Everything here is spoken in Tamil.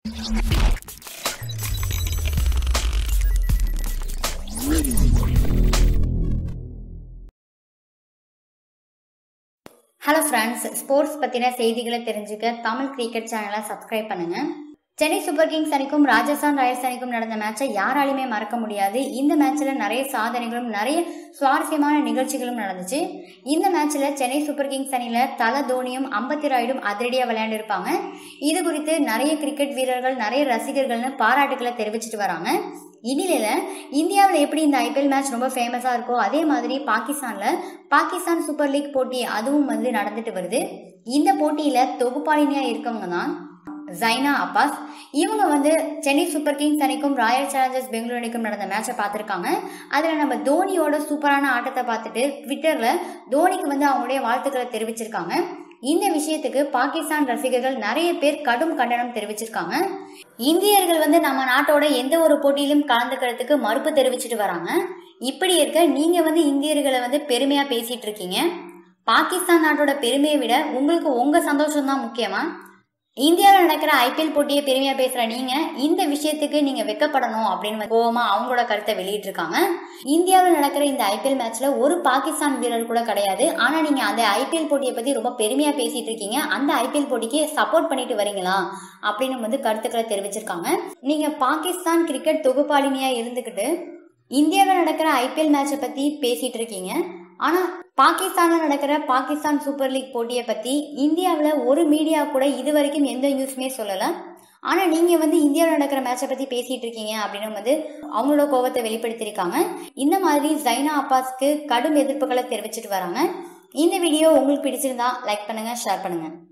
ஹலோ ஃப்ரெண்ட்ஸ் ஸ்போர்ட்ஸ் பற்றின செய்திகளை தெரிஞ்சுக்க தமிழ் கிரிக்கெட் சேனலை சப்ஸ்கிரைப் பண்ணுங்க சென்னை சூப்பர் கிங்ஸ் அணிக்கும் ராஜஸ்தான் ராயல்ஸ் அணிக்கும் நடந்த மேட்சை யாராலையுமே மறக்க முடியாது இந்த மேட்ச்சில் நிறைய சாதனைகளும் நிறைய சுவாரஸ்யமான நிகழ்ச்சிகளும் நடந்துச்சு இந்த மேட்ச்சில் சென்னை சூப்பர் கிங்ஸ் அணியில் தல தோனியும் அம்பத்தி ராயுடும் அதிரடியாக விளையாண்டிருப்பாங்க இது குறித்து நிறைய கிரிக்கெட் வீரர்கள் நிறைய ரசிகர்கள்னு பாராட்டுக்களை தெரிவிச்சிட்டு வராங்க இந்நிலையில் இந்தியாவில் எப்படி இந்த ஐபிஎல் மேட்ச் ரொம்ப ஃபேமஸாக இருக்கோ அதே மாதிரி பாகிஸ்தானில் பாகிஸ்தான் சூப்பர் லீக் போட்டி அதுவும் வந்து நடந்துட்டு வருது இந்த போட்டியில் தொகுப்பாளினியாக இருக்கவங்க தான் ஜைனா அப்பாஸ் இவங்க வந்து சென்னை சூப்பர் கிங்ஸ் அணிக்கும் ராயல் சேலஞ்சர்ஸ் பெங்களூர் அணிக்கும் நடந்த மேட்சை பார்த்துருக்காங்க அதில் நம்ம தோனியோட சூப்பரான ஆட்டத்தை பார்த்துட்டு ட்விட்டரில் தோனிக்கு வந்து அவங்களுடைய வாழ்த்துக்களை தெரிவிச்சிருக்காங்க இந்த விஷயத்துக்கு பாகிஸ்தான் ரசிகர்கள் நிறைய பேர் கடும் கண்டனம் தெரிவிச்சிருக்காங்க இந்தியர்கள் வந்து நம்ம நாட்டோட எந்த ஒரு போட்டியிலும் கலந்துக்கிறதுக்கு மறுப்பு தெரிவிச்சிட்டு வராங்க இப்படி இருக்க நீங்க வந்து இந்தியர்களை வந்து பெருமையா பேசிட்டு இருக்கீங்க பாகிஸ்தான் நாட்டோட பெருமையை விட உங்களுக்கு உங்க சந்தோஷம் தான் முக்கியமா இந்தியாவில் நடக்கிற ஐபிஎல் போட்டியை பெருமையா பேசுற நீங்க இந்த விஷயத்துக்கு நீங்க வெக்கப்படணும் அப்படின்னு கோவமா அவங்களோட கருத்தை வெளியிட்டிருக்காங்க இந்தியாவில் நடக்கிற இந்த ஐபிஎல் மேட்ச்ல ஒரு பாகிஸ்தான் வீரர் கூட கிடையாது ஆனா நீங்க அந்த ஐபிஎல் போட்டியை பத்தி ரொம்ப பெருமையா பேசிட்டு இருக்கீங்க அந்த ஐபிஎல் போட்டிக்கு சப்போர்ட் பண்ணிட்டு வரீங்களா அப்படின்னு வந்து கருத்துக்களை தெரிவிச்சிருக்காங்க நீங்க பாகிஸ்தான் கிரிக்கெட் தொகுப்பாளினியா இருந்துகிட்டு இந்தியாவில் நடக்கிற ஐபிஎல் மேட்சை பத்தி பேசிட்டு இருக்கீங்க ஆனா பாகிஸ்தானில் நடக்கிற பாகிஸ்தான் சூப்பர் லீக் போட்டியை பற்றி இந்தியாவில் ஒரு மீடியா கூட இது வரைக்கும் எந்த நியூஸுமே சொல்லலை ஆனால் நீங்கள் வந்து இந்தியாவில் நடக்கிற மேட்சை பற்றி பேசிகிட்டு இருக்கீங்க அப்படின்னு வந்து அவங்களோட கோபத்தை வெளிப்படுத்தியிருக்காங்க இந்த மாதிரி ஜைனா அப்பாஸ்க்கு கடும் எதிர்ப்புகளை தெரிவிச்சிட்டு வராங்க இந்த வீடியோ உங்களுக்கு பிடிச்சிருந்தா லைக் பண்ணுங்கள் ஷேர் பண்ணுங்கள்